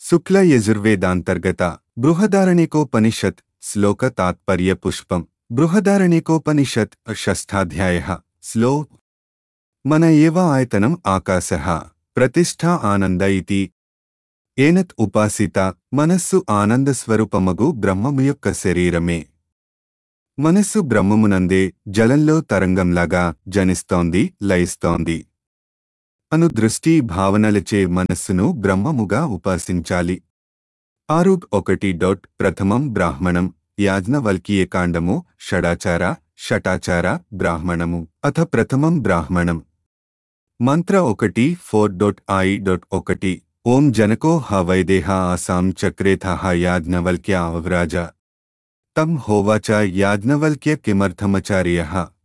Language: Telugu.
శుక్ల యజుర్వేదాంతర్గత బృహదారణికోపనిషత్ శ్లోక తాత్పర్య పుష్పం బృహదారణికోపనిషత్ షష్ఠాధ్యాయ శ్లో మన ఏవ ఆయతనం ఆకాశ ప్రతిష్ఠా ఆనంద ఇతి ఏనత్ ఉపాసిత మనస్సు ఆనందస్వరూపమగు బ్రహ్మము యొక్క శరీరమే మనస్సు బ్రహ్మమునందే జలంలో తరంగంలాగా జనిస్తోంది లయిస్తోంది అను దృష్టి భావనలచే మనస్సును బ్రహ్మముగా ఉపాసించాలి ఆరు ఒకటి డొట్ ప్రథమం బ్రాహ్మణం యాజ్ఞవల్కీయకాండము షడాచార షటాచార బ్రాహ్మణము అథ ప్రథమం బ్రాహ్మణం మంత్ర ఒకటి ఫోర్ డొట్ ఐ డొట్ ఒకటి ఓం జనకో హ వైదేహ ఆసాం చక్రేథ యాజ్ఞవల్క్య అవరాజ తం హోవాచ యాజ్ఞవల్క్య కిమర్థమచార్య